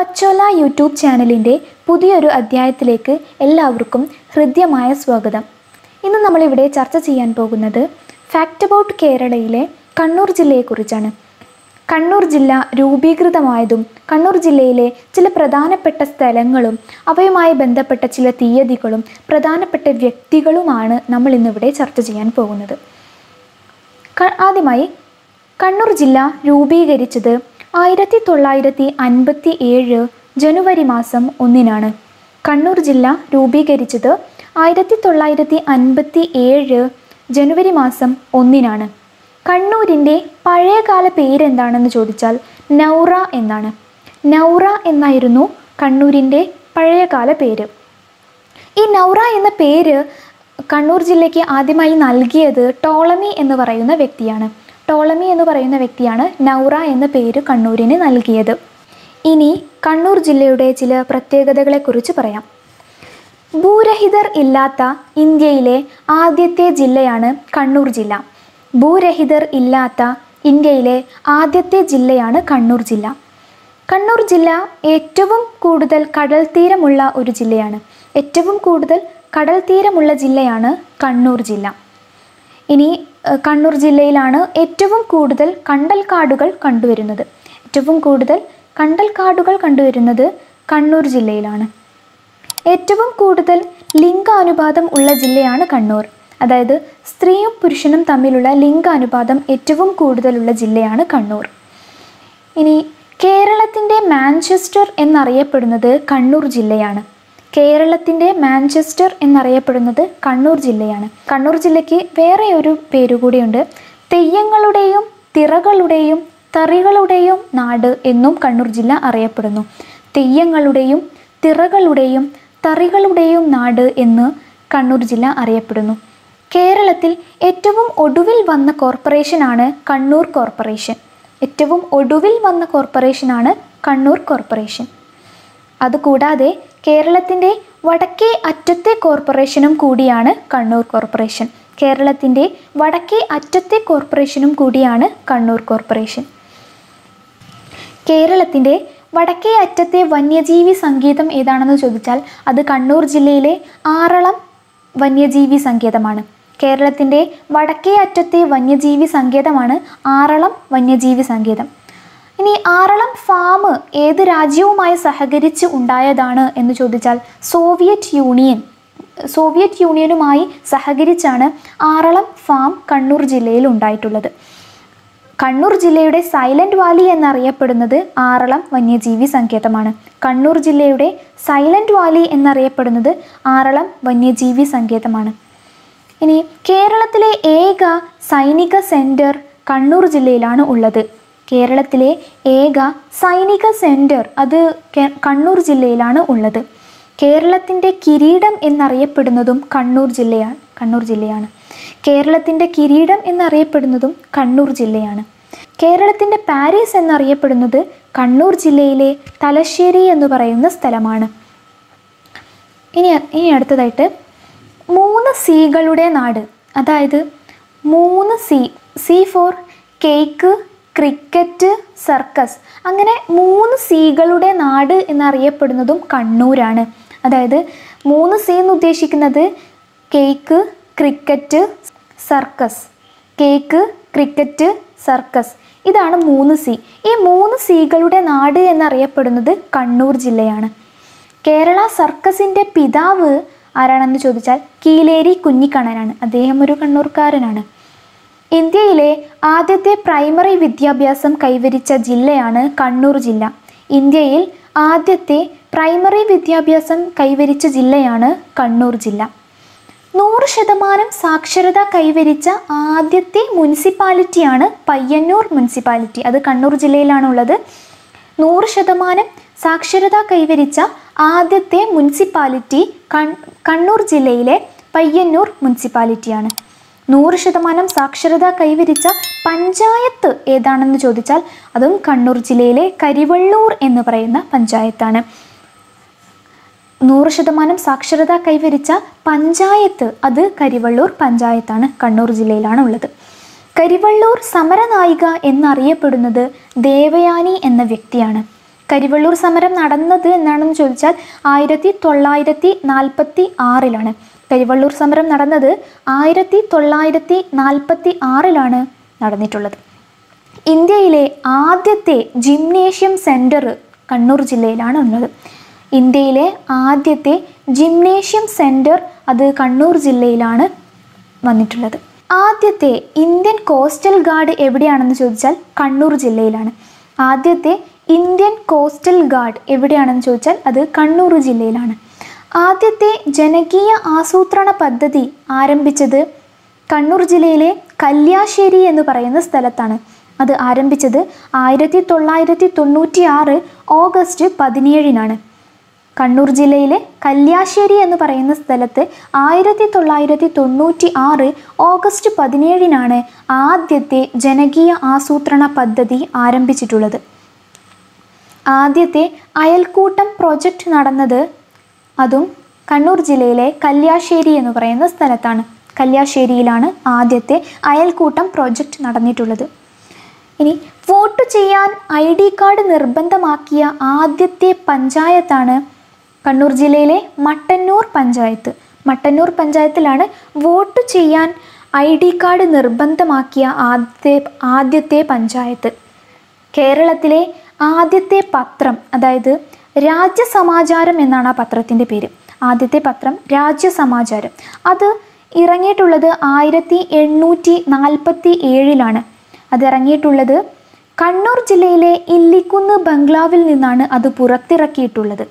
പച്ചോല YouTube ചാനലിൻ്റെ പുതിയൊരു അധ്യായത്തിലേക്ക് എല്ലാവർക്കും ഹൃദ്യമായ സ്വാഗതം ഇന്ന് നമ്മളിവിടെ ചർച്ച ചെയ്യാൻ പോകുന്നത് ഫാക്റ്റ് അബൌട്ട് കേരളയിലെ കണ്ണൂർ ജില്ലയെക്കുറിച്ചാണ് കണ്ണൂർ ജില്ല രൂപീകൃതമായതും കണ്ണൂർ ജില്ലയിലെ ചില പ്രധാനപ്പെട്ട സ്ഥലങ്ങളും അവയുമായി ബന്ധപ്പെട്ട ചില തീയതികളും പ്രധാനപ്പെട്ട വ്യക്തികളുമാണ് നമ്മൾ ഇന്നിവിടെ ചർച്ച ചെയ്യാൻ പോകുന്നത് ക- ആദ്യമായി കണ്ണൂർ ജില്ല രൂപീകരിച്ചത് ആയിരത്തി തൊള്ളായിരത്തി അൻപത്തി ഏഴ് ജനുവരി മാസം ഒന്നിനാണ് കണ്ണൂർ ജില്ല രൂപീകരിച്ചത് ആയിരത്തി തൊള്ളായിരത്തി അൻപത്തി ഏഴ് ജനുവരി മാസം ഒന്നിനാണ് കണ്ണൂരിൻ്റെ പഴയകാല പേരെന്താണെന്ന് ചോദിച്ചാൽ നൗറ എന്നാണ് നൗറ എന്നായിരുന്നു കണ്ണൂരിൻ്റെ പഴയകാല പേര് ഈ നൗറ എന്ന പേര് കണ്ണൂർ ജില്ലയ്ക്ക് ആദ്യമായി നൽകിയത് ടോളമി എന്ന് പറയുന്ന വ്യക്തിയാണ് ടോളമി എന്ന് പറയുന്ന വ്യക്തിയാണ് നൗറ എന്ന പേര് കണ്ണൂരിന് നൽകിയത് ഇനി കണ്ണൂർ ജില്ലയുടെ ചില പ്രത്യേകതകളെക്കുറിച്ച് പറയാം ഭൂരഹിതർ ഇല്ലാത്ത ഇന്ത്യയിലെ ആദ്യത്തെ ജില്ലയാണ് കണ്ണൂർ ജില്ല ഭൂരഹിതർ ഇല്ലാത്ത ഇന്ത്യയിലെ ആദ്യത്തെ ജില്ലയാണ് കണ്ണൂർ ജില്ല കണ്ണൂർ ജില്ല ഏറ്റവും കൂടുതൽ കടൽ തീരമുള്ള ഒരു ജില്ലയാണ് ഏറ്റവും കൂടുതൽ കടൽ തീരമുള്ള ജില്ലയാണ് കണ്ണൂർ ജില്ല ഇനി ഏഹ്, കണ്ണൂർ ജില്ലയിലാണ് ഏറ്റവും കൂടുതൽ കണ്ടൽക്കാടുകൾ കണ്ടുവരുന്നത് ഏറ്റവും കൂടുതൽ കണ്ടൽക്കാടുകൾ കണ്ടുവരുന്നത് കണ്ണൂർ ജില്ലയിലാണ് ഏറ്റവും കൂടുതൽ ലിംഗാനുപാതം ഉള്ള ജില്ലയാണ് കണ്ണൂർ അതായത് സ്ത്രീയും പുരുഷനും തമ്മിലുള്ള ലിംഗാനുപാതം ഏറ്റവും കൂടുതലുള്ള ജില്ലയാണ് കണ്ണൂർ ഇനി കേരളത്തിൻ്റെ മാഞ്ചസ്റ്റർ എന്നറിയപ്പെടുന്നത് കണ്ണൂർ ജില്ലയാണ് കേരളത്തിൻ്റെ മാഞ്ചസ്റ്റർ എന്നറിയപ്പെടുന്നത് കണ്ണൂർ ജില്ലയാണ് കണ്ണൂർ ജില്ലയ്ക്ക് വേറെ ഒരു പേരുകൂടിയുണ്ട് തെയ്യങ്ങളുടെയും തിറകളുടെയും തറികളുടെയും നാട് എന്നും കണ്ണൂർ ജില്ല അറിയപ്പെടുന്നു തെയ്യങ്ങളുടെയും തിറകളുടെയും തറികളുടെയും നാട് എന്ന് കണ്ണൂർ ജില്ല അറിയപ്പെടുന്നു കേരളത്തിൽ ഏറ്റവും ഒടുവിൽ വന്ന കോർപ്പറേഷനാണ് കണ്ണൂർ കോർപ്പറേഷൻ ഏറ്റവും ഒടുവിൽ വന്ന കോർപ്പറേഷനാണ് കണ്ണൂർ കോർപ്പറേഷൻ അതുകൂടാതെ കേരളത്തിൻ്റെ വടക്കേ അറ്റത്തെ കോർപ്പറേഷനും കൂടിയാണ് കണ്ണൂർ കോർപ്പറേഷൻ കേരളത്തിൻ്റെ വടക്കേ അറ്റത്തെ കോർപ്പറേഷനും കൂടിയാണ് കണ്ണൂർ കോർപ്പറേഷൻ കേരളത്തിൻ്റെ വടക്കേ അറ്റത്തെ വന്യജീവി സങ്കേതം ഏതാണെന്ന് ചോദിച്ചാൽ അത് കണ്ണൂർ ജില്ലയിലെ ആറളം വന്യജീവി സങ്കേതമാണ് കേരളത്തിൻ്റെ വടക്കേ അറ്റത്തെ വന്യജീവി സങ്കേതമാണ് ആറളം വന്യജീവി സങ്കേതം ഇനി ആറളം ഫാം ഏത് രാജ്യവുമായി സഹകരിച്ച് ഉണ്ടായതാണ് എന്ന് ചോദിച്ചാൽ സോവിയറ്റ് യൂണിയൻ സോവിയറ്റ് യൂണിയനുമായി സഹകരിച്ചാണ് ആറളം ഫാം കണ്ണൂർ ജില്ലയിൽ ഉണ്ടായിട്ടുള്ളത് കണ്ണൂർ ജില്ലയുടെ സൈലന്റ് വാലി എന്നറിയപ്പെടുന്നത് ആറളം വന്യജീവി സങ്കേതമാണ് കണ്ണൂർ ജില്ലയുടെ സൈലന്റ് വാലി എന്നറിയപ്പെടുന്നത് ആറളം വന്യജീവി സങ്കേതമാണ് ഇനി കേരളത്തിലെ ഏക സൈനിക സെൻറ്റർ കണ്ണൂർ ജില്ലയിലാണ് ഉള്ളത് കേരളത്തിലെ ഏക സൈനിക സെൻറ്റർ അത് കെ- കണ്ണൂർ ജില്ലയിലാണ് ഉള്ളത് കേരളത്തിൻ്റെ കിരീടം എന്നറിയപ്പെടുന്നതും കണ്ണൂർ ജില്ലയാണ് കണ്ണൂർ ജില്ലയാണ് കേരളത്തിൻ്റെ കിരീടം എന്നറിയപ്പെടുന്നതും കണ്ണൂർ ജില്ലയാണ് കേരളത്തിൻ്റെ പാരീസ് എന്നറിയപ്പെടുന്നത് കണ്ണൂർ ജില്ലയിലെ തലശ്ശേരി എന്ന് പറയുന്ന സ്ഥലമാണ് ഇനി ഇനി അടുത്തതായിട്ട് മൂന്ന് സീകളുടെ നാട് അതായത് മൂന്ന് C C for cake cricket circus അങ്ങനെ മൂന്ന് സീകളുടെ നാട് എന്നറിയപ്പെടുന്നതും കണ്ണൂരാണ് അതായത് മൂന്ന് സി എന്ന് ഉദ്ദേശിക്കുന്നത് cake cricket circus cake cricket circus ഇതാണ് മൂന്ന് സി ഈ മൂന്ന് സീകളുടെ നാട് എന്നറിയപ്പെടുന്നത് കണ്ണൂർ ജില്ലയാണ് കേരള സർക്കസിൻ്റെ പിതാവ് ആരാണെന്ന് ചോദിച്ചാൽ കീലേരി കുഞ്ഞിക്കണ്ണനാണ് അദ്ദേഹം ഒരു കണ്ണൂർക്കാരനാണ് ഇന്ത്യയിലെ ആദ്യത്തെ പ്രൈമറി വിദ്യാഭ്യാസം കൈവരിച്ച ജില്ലയാണ് കണ്ണൂർ ജില്ല ഇന്ത്യയിൽ ആദ്യത്തെ പ്രൈമറി വിദ്യാഭ്യാസം കൈവരിച്ച ജില്ലയാണ് കണ്ണൂർ ജില്ല നൂറ് ശതമാനം സാക്ഷരത കൈവരിച്ച ആദ്യത്തെ മുനിസിപ്പാലിറ്റിയാണ് പയ്യന്നൂർ മുനിസിപ്പാലിറ്റി അത് കണ്ണൂർ ജില്ലയിലാണുള്ളത് നൂറ് ശതമാനം സാക്ഷരത കൈവരിച്ച ആദ്യത്തെ മുനിസിപ്പാലിറ്റി കൺ കണ്ണൂർ ജില്ലയിലെ പയ്യന്നൂർ മുനിസിപ്പാലിറ്റിയാണ് നൂറ് ശതമാനം സാക്ഷരത കൈവരിച്ച പഞ്ചായത്ത് ഏതാണെന്ന് ചോദിച്ചാൽ അതും കണ്ണൂർ ജില്ലയിലെ കരിവള്ളൂർ എന്ന് പറയുന്ന പഞ്ചായത്താണ് നൂറ് ശതമാനം സാക്ഷരത കൈവരിച്ച പഞ്ചായത്ത് അത് കരിവള്ളൂർ പഞ്ചായത്താണ് കണ്ണൂർ ജില്ലയിലാണ് ഉള്ളത് കരിവള്ളൂർ സമരനായിക എന്നറിയപ്പെടുന്നത് ദേവയാനി എന്ന വ്യക്തിയാണ് കരിവള്ളൂർ സമരം നടന്നത് എന്നാണെന്ന് ചോദിച്ചാൽ ആയിരത്തി തൊള്ളായിരത്തി നാൽപ്പത്തി ആറിലാണ് കരിവള്ളൂർ സമരം നടന്നത് ആയിരത്തി തൊള്ളായിരത്തി നാൽപ്പത്തി ആറിലാണ് നടന്നിട്ടുള്ളത് ഇന്ത്യയിലെ ആദ്യത്തെ ജിംനേഷ്യം സെൻറ്റർ കണ്ണൂർ ജില്ലയിലാണ് ഉള്ളത് ഇന്ത്യയിലെ ആദ്യത്തെ ജിംനേഷ്യം സെൻറ്റർ അത് കണ്ണൂർ ജില്ലയിലാണ് വന്നിട്ടുള്ളത് ആദ്യത്തെ ഇന്ത്യൻ കോസ്റ്റൽ ഗാർഡ് എവിടെയാണെന്ന് ചോദിച്ചാൽ കണ്ണൂർ ജില്ലയിലാണ് ആദ്യത്തെ ഇന്ത്യൻ കോസ്റ്റൽ ഗാർഡ് എവിടെയാണെന്ന് ചോദിച്ചാൽ അത് കണ്ണൂർ ജില്ലയിലാണ് ആദ്യത്തെ ജനകീയ ആസൂത്രണ പദ്ധതി ആരംഭിച്ചത് കണ്ണൂർ ജില്ലയിലെ കല്യാശ്ശേരി എന്ന് പറയുന്ന സ്ഥലത്താണ് അത് ആരംഭിച്ചത് ആയിരത്തി തൊള്ളായിരത്തി തൊണ്ണൂറ്റി ആറ് ഓഗസ്റ്റ് പതിനേഴിനാണ് കണ്ണൂർ ജില്ലയിലെ കല്യാശ്ശേരി എന്ന് പറയുന്ന സ്ഥലത്ത് ആയിരത്തി തൊള്ളായിരത്തി തൊണ്ണൂറ്റി ആറ് ഓഗസ്റ്റ് പതിനേഴിനാണ് ആദ്യത്തെ ജനകീയ ആസൂത്രണ പദ്ധതി ആരംഭിച്ചിട്ടുള്ളത് ആദ്യത്തെ അയൽക്കൂട്ടം പ്രൊജക്റ്റ് നടന്നത് അതും കണ്ണൂർ ജില്ലയിലെ കല്യാശ്ശേരി എന്ന് പറയുന്ന സ്ഥലത്താണ് കല്യാശ്ശേരിയിലാണ് ആദ്യത്തെ അയൽക്കൂട്ടം പ്രൊജക്റ്റ് നടന്നിട്ടുള്ളത് ഇനി വോട്ട് ചെയ്യാൻ ഐ ഡി കാർഡ് നിർബന്ധമാക്കിയ ആദ്യത്തെ പഞ്ചായത്താണ് കണ്ണൂർ ജില്ലയിലെ മട്ടന്നൂർ പഞ്ചായത്ത് മട്ടന്നൂർ പഞ്ചായത്തിലാണ് വോട്ട് ചെയ്യാൻ ഐ ഡി കാർഡ് നിർബന്ധമാക്കിയ ആദ്യത്തെ ആദ്യത്തെ പഞ്ചായത്ത് കേരളത്തിലെ ആദ്യത്തെ പത്രം അതായത് രാജ്യസമാചാരം എന്നാണ് ആ പത്രത്തിൻ്റെ പേര് ആദ്യത്തെ പത്രം രാജ്യസമാചാരം അത് ഇറങ്ങിയിട്ടുള്ളത് ആയിരത്തി എണ്ണൂറ്റി നാൽപ്പത്തി ഏഴിലാണ് അത് ഇറങ്ങിയിട്ടുള്ളത് കണ്ണൂർ ജില്ലയിലെ ഇല്ലിക്കുന്ന് ബംഗ്ലാവിൽ നിന്നാണ് അത് പുറത്തിറക്കിയിട്ടുള്ളത്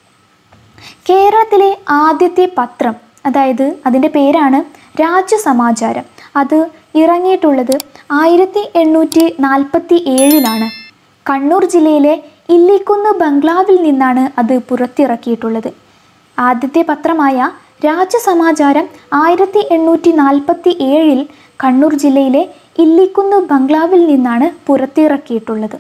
കേരളത്തിലെ ആദ്യത്തെ പത്രം അതായത് അതിൻ്റെ പേരാണ് രാജ്യസമാചാരം അത് ഇറങ്ങിയിട്ടുള്ളത് ആയിരത്തി എണ്ണൂറ്റി നാൽപ്പത്തി ഏഴിലാണ് കണ്ണൂർ ജില്ലയിലെ ഇല്ലിക്കുന്ന് ബംഗ്ലാവിൽ നിന്നാണ് അത് പുറത്തിറക്കിയിട്ടുള്ളത് ആദ്യത്തെ പത്രമായ രാജ്യസമാചാരം ആയിരത്തി എണ്ണൂറ്റി നാൽപ്പത്തി ഏഴിൽ കണ്ണൂർ ജില്ലയിലെ ഇല്ലിക്കുന്ന് ബംഗ്ലാവിൽ നിന്നാണ് പുറത്തിറക്കിയിട്ടുള്ളത്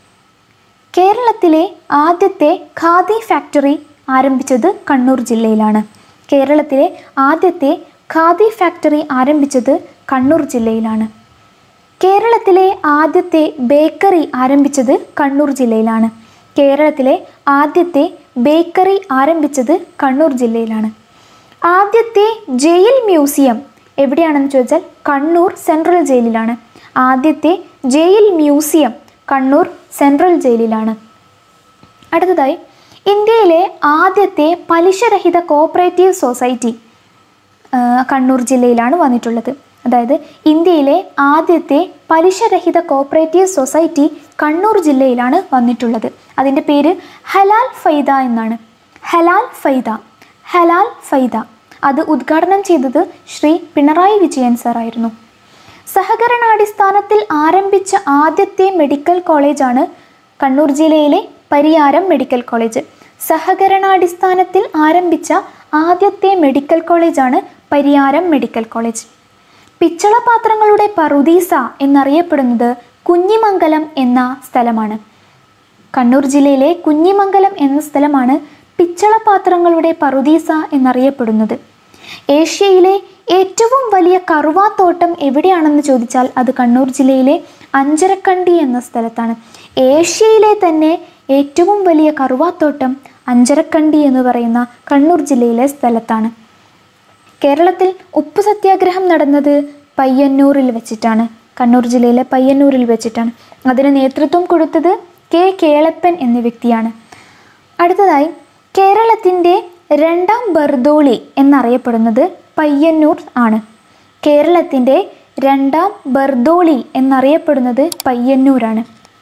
കേരളത്തിലെ ആദ്യത്തെ ഖാദി ഫാക്ടറി ആരംഭിച്ചത് കണ്ണൂർ ജില്ലയിലാണ് കേരളത്തിലെ ആദ്യത്തെ ഖാദി ഫാക്ടറി ആരംഭിച്ചത് കണ്ണൂർ ജില്ലയിലാണ് കേരളത്തിലെ ആദ്യത്തെ ബേക്കറി ആരംഭിച്ചത് കണ്ണൂർ ജില്ലയിലാണ് കേരളത്തിലെ ആദ്യത്തെ ബേക്കറി ആരംഭിച്ചത് കണ്ണൂർ ജില്ലയിലാണ് ആദ്യത്തെ ജയിൽ മ്യൂസിയം എവിടെയാണെന്ന് ചോദിച്ചാൽ കണ്ണൂർ സെൻട്രൽ ജയിലിലാണ് ആദ്യത്തെ ജയിൽ മ്യൂസിയം കണ്ണൂർ സെൻട്രൽ ജയിലിലാണ് അടുത്തതായി ഇന്ത്യയിലെ ആദ്യത്തെ പലിശരഹിത കോപ്പറേറ്റീവ് സൊസൈറ്റി ആ, കണ്ണൂർ ജില്ലയിലാണ് വന്നിട്ടുള്ളത് അതായത് ഇന്ത്യയിലെ ആദ്യത്തെ പലിശരഹിത കോപ്പറേറ്റീവ് സൊസൈറ്റി കണ്ണൂർ ജില്ലയിലാണ് വന്നിട്ടുള്ളത് അതിൻ്റെ പേര് ഹലാൽ ഫൈദ എന്നാണ് ഹലാൽ ഫൈദ ഹലാൽ ഫൈദ അത് ഉദ്ഘാടനം ചെയ്തത് ശ്രീ പിണറായി വിജയൻ സാറായിരുന്നു സഹകരണാടിസ്ഥാനത്തിൽ ആരംഭിച്ച ആദ്യത്തെ മെഡിക്കൽ കോളേജാണ് കണ്ണൂർ ജില്ലയിലെ പരിയാരം മെഡിക്കൽ കോളേജ് സഹകരണാടിസ്ഥാനത്തിൽ ആരംഭിച്ച ആദ്യത്തെ മെഡിക്കൽ കോളേജാണ് പരിയാരം മെഡിക്കൽ കോളേജ് പിച്ചള പാത്രങ്ങളുടെ പറുദീസ എന്നറിയപ്പെടുന്നത് കുഞ്ഞിമംഗലം എന്ന സ്ഥലമാണ് കണ്ണൂർ ജില്ലയിലെ കുഞ്ഞിമംഗലം എന്ന സ്ഥലമാണ് പിച്ചള പാത്രങ്ങളുടെ പറുദീസ എന്നറിയപ്പെടുന്നത് ഏഷ്യയിലെ ഏറ്റവും വലിയ കറുവാത്തോട്ടം എവിടെയാണെന്ന് ചോദിച്ചാൽ അത് കണ്ണൂർ ജില്ലയിലെ അഞ്ചരക്കണ്ടി എന്ന സ്ഥലത്താണ് ഏഷ്യയിലെ തന്നെ ഏറ്റവും വലിയ കറുവാത്തോട്ടം അഞ്ചരക്കണ്ടി എന്ന് പറയുന്ന കണ്ണൂർ ജില്ലയിലെ സ്ഥലത്താണ് കേരളത്തിൽ ഉപ്പ് സത്യാഗ്രഹം നടന്നത് പയ്യന്നൂരിൽ വെച്ചിട്ടാണ് കണ്ണൂർ ജില്ലയിലെ പയ്യന്നൂരിൽ വെച്ചിട്ടാണ് അതിന് നേതൃത്വം കൊടുത്തത് കെ കേളപ്പൻ എന്ന വ്യക്തിയാണ് അടുത്തതായി കേരളത്തിൻ്റെ രണ്ടാം ബർദോളി എന്നറിയപ്പെടുന്നത് പയ്യന്നൂർ ആണ് കേരളത്തിൻ്റെ രണ്ടാം ബർദോളി എന്നറിയപ്പെടുന്നത് പയ്യന്നൂരാണ്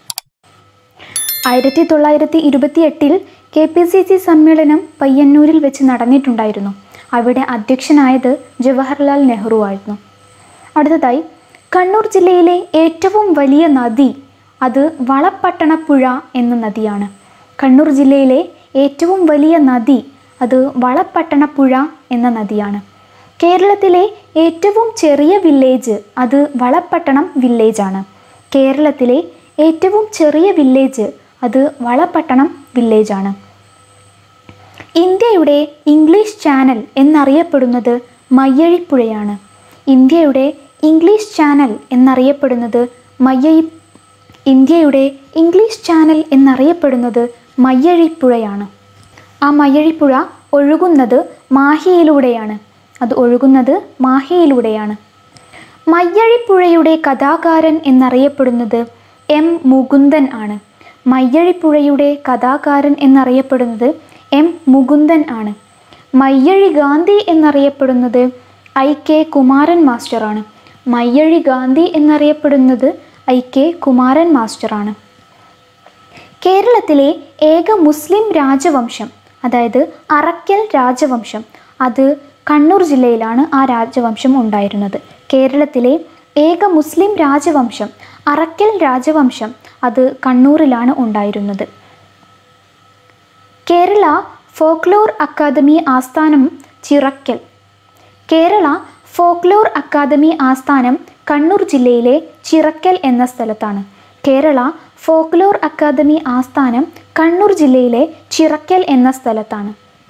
ആയിരത്തി തൊള്ളായിരത്തി ഇരുപത്തി എട്ടിൽ കെ പി സി സി സമ്മേളനം പയ്യന്നൂരിൽ വെച്ച് നടന്നിട്ടുണ്ടായിരുന്നു അവിടെ അധ്യക്ഷനായത് ജവഹർലാൽ നെഹ്റു ആയിരുന്നു അടുത്തതായി കണ്ണൂർ ജില്ലയിലെ ഏറ്റവും വലിയ നദി അത് വളപ്പട്ടണപ്പുഴ എന്ന നദിയാണ് കണ്ണൂർ ജില്ലയിലെ ഏറ്റവും വലിയ നദി അത് വളപ്പട്ടണപ്പുഴ എന്ന നദിയാണ് കേരളത്തിലെ ഏറ്റവും ചെറിയ വില്ലേജ് അത് വളപ്പട്ടണം വില്ലേജാണ് കേരളത്തിലെ ഏറ്റവും ചെറിയ വില്ലേജ് അത് വളപ്പട്ടണം വില്ലേജാണ് ഇന്ത്യയുടെ ഇംഗ്ലീഷ് ചാനൽ എന്നറിയപ്പെടുന്നത് മയ്യഴിപ്പുഴയാണ് ഇന്ത്യയുടെ ഇംഗ്ലീഷ് ചാനൽ എന്നറിയപ്പെടുന്നത് മയ്യഴി ഇന്ത്യയുടെ ഇംഗ്ലീഷ് ചാനൽ എന്നറിയപ്പെടുന്നത് മയ്യഴിപ്പുഴയാണ് ആ മയ്യഴിപ്പുഴ ഒഴുകുന്നത് മാഹിയിലൂടെയാണ് അത് ഒഴുകുന്നത് മാഹിയിലൂടെയാണ് മയ്യഴിപ്പുഴയുടെ കഥാകാരൻ എന്നറിയപ്പെടുന്നത് എം മുകുന്ദൻ ആണ് മയ്യഴിപ്പുഴയുടെ കഥാകാരൻ എന്നറിയപ്പെടുന്നത് എം മുകുന്ദൻ ആണ് മയ്യഴി ഗാന്ധി എന്നറിയപ്പെടുന്നത് ഐ കെ കുമാരൻ മാസ്റ്ററാണ് മയ്യഴി ഗാന്ധി എന്നറിയപ്പെടുന്നത് ഐ കെ കുമാരൻ മാസ്റ്ററാണ് കേരളത്തിലെ ഏക മുസ്ലിം രാജവംശം അതായത് അറക്കൽ രാജവംശം അത് കണ്ണൂർ ജില്ലയിലാണ് ആ രാജവംശം ഉണ്ടായിരുന്നത് കേരളത്തിലെ ഏക മുസ്ലിം രാജവംശം അറക്കൽ രാജവംശം അത് കണ്ണൂരിലാണ് ഉണ്ടായിരുന്നത് കേരള ഫോക്ലോർ അക്കാദമി ആസ്ഥാനം ചിറക്കൽ കേരള ഫോക്ലോർ അക്കാദമി ആസ്ഥാനം കണ്ണൂർ ജില്ലയിലെ ചിറക്കൽ എന്ന സ്ഥലത്താണ് കേരള ഫോക്ലോർ അക്കാദമി ആസ്ഥാനം കണ്ണൂർ ജില്ലയിലെ ചിറക്കൽ എന്ന സ്ഥലത്താണ്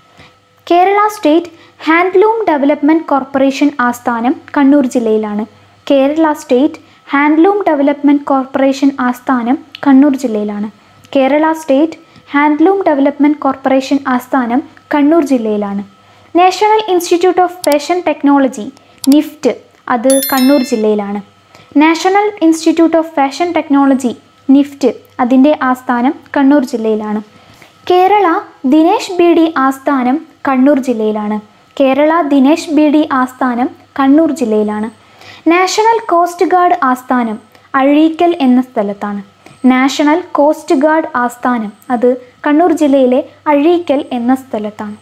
Kerala state handloom development corporation ആസ്ഥാനം കണ്ണൂർ ജില്ലയിലാണ് Kerala state handloom development corporation ആസ്ഥാനം കണ്ണൂർ ജില്ലയിലാണ് Kerala state handloom development corporation ആസ്ഥാനം കണ്ണൂർ ജില്ലയിലാണ് national institute of fashion technology NIFT അത് കണ്ണൂർ ജില്ലയിലാണ് national institute of fashion technology NIFT അതിൻ്റെ ആസ്ഥാനം കണ്ണൂർ ജില്ലയിലാണ് കേരള ദിനേശ് ബി ഡി ആസ്ഥാനം കണ്ണൂർ ജില്ലയിലാണ് കേരള ദിനേശ് ബി ഡി ആസ്ഥാനം കണ്ണൂർ ജില്ലയിലാണ് നാഷണൽ കോസ്റ്റ് ഗാർഡ് ആസ്ഥാനം അഴീക്കൽ എന്ന സ്ഥലത്താണ് നാഷണൽ കോസ്റ്റ് ഗാർഡ് ആസ്ഥാനം അത് കണ്ണൂർ ജില്ലയിലെ അഴീക്കൽ എന്ന സ്ഥലത്താണ്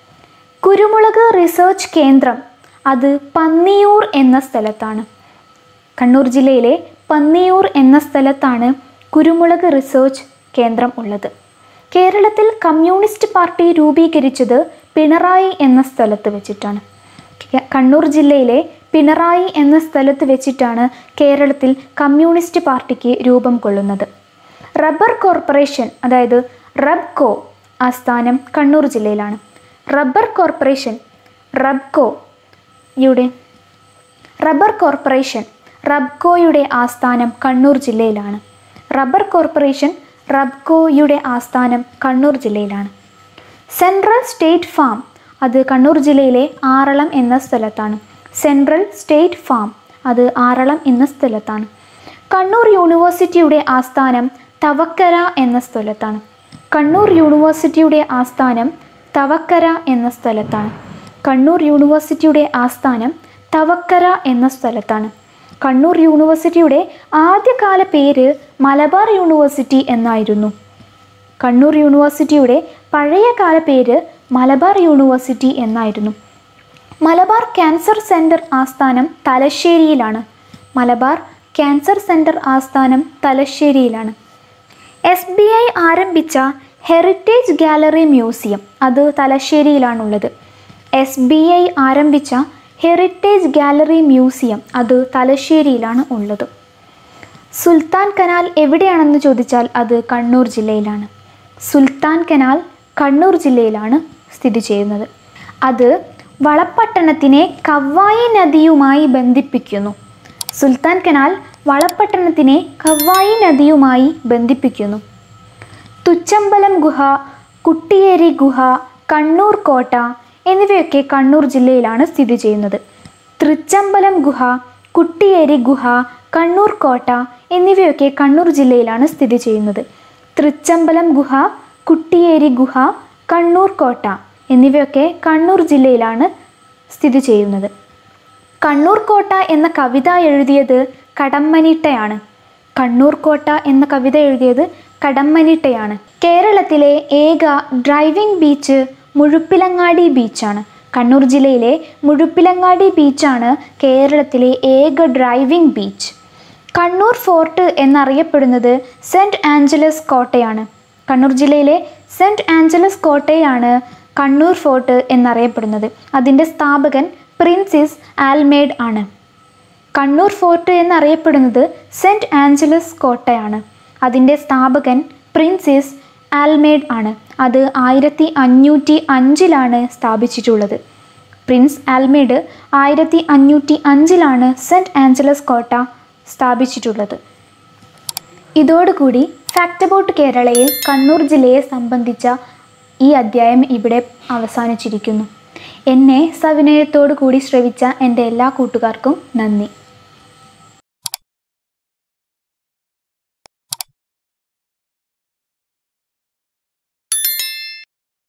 കുരുമുളക് റിസർച്ച് കേന്ദ്രം അത് പന്നിയൂർ എന്ന സ്ഥലത്താണ് കണ്ണൂർ ജില്ലയിലെ പന്നിയൂർ എന്ന സ്ഥലത്താണ് കുരുമുളക് റിസർച്ച് കേന്ദ്രം ഉള്ളത് കേരളത്തിൽ കമ്മ്യൂണിസ്റ്റ് പാർട്ടി രൂപീകരിച്ചത് പിണറായി എന്ന സ്ഥലത്ത് വെച്ചിട്ടാണ് കെ- കണ്ണൂർ ജില്ലയിലെ പിണറായി എന്ന സ്ഥലത്ത് വെച്ചിട്ടാണ് കേരളത്തിൽ കമ്മ്യൂണിസ്റ്റ് പാർട്ടിക്ക് രൂപം കൊള്ളുന്നത് റബ്ബർ കോർപ്പറേഷൻ അതായത് റബ്കോ ആസ്ഥാനം കണ്ണൂർ ജില്ലയിലാണ് റബ്ബർ കോർപ്പറേഷൻ റബ്കോ യുടെ റബ്ബർ കോർപ്പറേഷൻ റബ്കോയുടെ ആസ്ഥാനം കണ്ണൂർ ജില്ലയിലാണ് റബ്ബർ കോർപ്പറേഷൻ റബ്കോയുടെ ആസ്ഥാനം കണ്ണൂർ ജില്ലയിലാണ് സെൻട്രൽ സ്റ്റേറ്റ് ഫാം അത് കണ്ണൂർ ജില്ലയിലെ ആറളം എന്ന സ്ഥലത്താണ് സെൻട്രൽ സ്റ്റേറ്റ് ഫാം അത് ആറളം എന്ന സ്ഥലത്താണ് കണ്ണൂർ യൂണിവേഴ്സിറ്റിയുടെ ആസ്ഥാനം തവക്കര എന്ന സ്ഥലത്താണ് കണ്ണൂർ യൂണിവേഴ്സിറ്റിയുടെ ആസ്ഥാനം തവക്കര എന്ന സ്ഥലത്താണ് കണ്ണൂർ യൂണിവേഴ്സിറ്റിയുടെ ആസ്ഥാനം തവക്കര എന്ന സ്ഥലത്താണ് കണ്ണൂർ യൂണിവേഴ്സിറ്റിയുടെ ആദ്യകാല പേര് മലബാർ യൂണിവേഴ്സിറ്റി എന്നായിരുന്നു കണ്ണൂർ യൂണിവേഴ്സിറ്റിയുടെ പഴയകാല പേര് മലബാർ യൂണിവേഴ്സിറ്റി എന്നായിരുന്നു മലബാർ ക്യാൻസർ സെൻറ്റർ ആസ്ഥാനം തലശ്ശേരിയിലാണ് മലബാർ ക്യാൻസർ സെൻറ്റർ ആസ്ഥാനം തലശ്ശേരിയിലാണ് എസ് ബി ഐ ആരംഭിച്ച ഹെറിറ്റേജ് ഗാലറി മ്യൂസിയം അത് തലശ്ശേരിയിലാണുള്ളത് എസ് ബി ഐ ആരംഭിച്ച ഹെറിറ്റേജ് ഗാലറി മ്യൂസിയം അത് തലശ്ശേരിയിലാണ് ഉള്ളത് സുൽത്താൻ കനാൽ എവിടെയാണെന്ന് ചോദിച്ചാൽ അത് കണ്ണൂർ ജില്ലയിലാണ് സുൽത്താൻ കനാൽ കണ്ണൂർ ജില്ലയിലാണ് സ്ഥിതി ചെയ്യുന്നത് അത് വളപ്പട്ടണത്തിനെ കവ്വായി നദിയുമായി ബന്ധിപ്പിക്കുന്നു സുൽത്താൻ കനാൽ വളപ്പട്ടണത്തിനെ കവ്വായി നദിയുമായി ബന്ധിപ്പിക്കുന്നു തുച്ചമ്പലം ഗുഹ കുട്ടിയേരി ഗുഹ കണ്ണൂർ കോട്ട എന്നിവയൊക്കെ കണ്ണൂർ ജില്ലയിലാണ് സ്ഥിതി ചെയ്യുന്നത് തൃച്ചമ്പലം ഗുഹ കുട്ടിയേരി ഗുഹ കണ്ണൂർ കോട്ട എന്നിവയൊക്കെ കണ്ണൂർ ജില്ലയിലാണ് സ്ഥിതി ചെയ്യുന്നത് തൃച്ചമ്പലം ഗുഹ കുട്ടിയേരി ഗുഹ കണ്ണൂർ കോട്ട എന്നിവയൊക്കെ കണ്ണൂർ ജില്ലയിലാണ് സ്ഥിതി ചെയ്യുന്നത് കണ്ണൂർ കോട്ട എന്ന കവിത എഴുതിയത് കടമ്മനിട്ടയാണ് കണ്ണൂർ കോട്ട എന്ന കവിത എഴുതിയത് കടമ്മനിട്ടയാണ് കേരളത്തിലെ ഏക ഡ്രൈവിംഗ് ബീച്ച് മുഴുപ്പിലങ്ങാടി ബീച്ചാണ് കണ്ണൂർ ജില്ലയിലെ മുഴുപ്പിലങ്ങാടി ബീച്ചാണ് കേരളത്തിലെ ഏക ഡ്രൈവിംഗ് ബീച്ച് കണ്ണൂർ ഫോർട്ട് എന്നറിയപ്പെടുന്നത് സെൻറ്റ് ആഞ്ചലസ് കോട്ടയാണ് കണ്ണൂർ ജില്ലയിലെ സെൻറ്റ് ആഞ്ചലസ് കോട്ടയാണ് കണ്ണൂർ ഫോർട്ട് എന്നറിയപ്പെടുന്നത് അതിൻ്റെ സ്ഥാപകൻ പ്രിൻസിസ് ആൽമേഡ് ആണ് കണ്ണൂർ ഫോർട്ട് എന്നറിയപ്പെടുന്നത് സെൻറ്റ് ആഞ്ചലസ് കോട്ടയാണ് അതിൻ്റെ സ്ഥാപകൻ പ്രിൻസിസ് ആൽമേഡ് ആണ് അത് ആയിരത്തി അഞ്ഞൂറ്റി അഞ്ചിലാണ് സ്ഥാപിച്ചിട്ടുള്ളത് പ്രിൻസ് ആൽമേഡ് ആയിരത്തി അഞ്ഞൂറ്റി അഞ്ചിലാണ് സെൻറ്റ് ആഞ്ചലസ് കോട്ട സ്ഥാപിച്ചിട്ടുള്ളത് ഇതോടുകൂടി ഫാക്ട് അബൌട്ട് കേരളയിൽ കണ്ണൂർ ജില്ലയെ സംബന്ധിച്ച ഈ അധ്യായം ഇവിടെ അവസാനിച്ചിരിക്കുന്നു എന്നെ സവിനയത്തോടു കൂടി ശ്രവിച്ച എൻ്റെ എല്ലാ കൂട്ടുകാർക്കും നന്ദി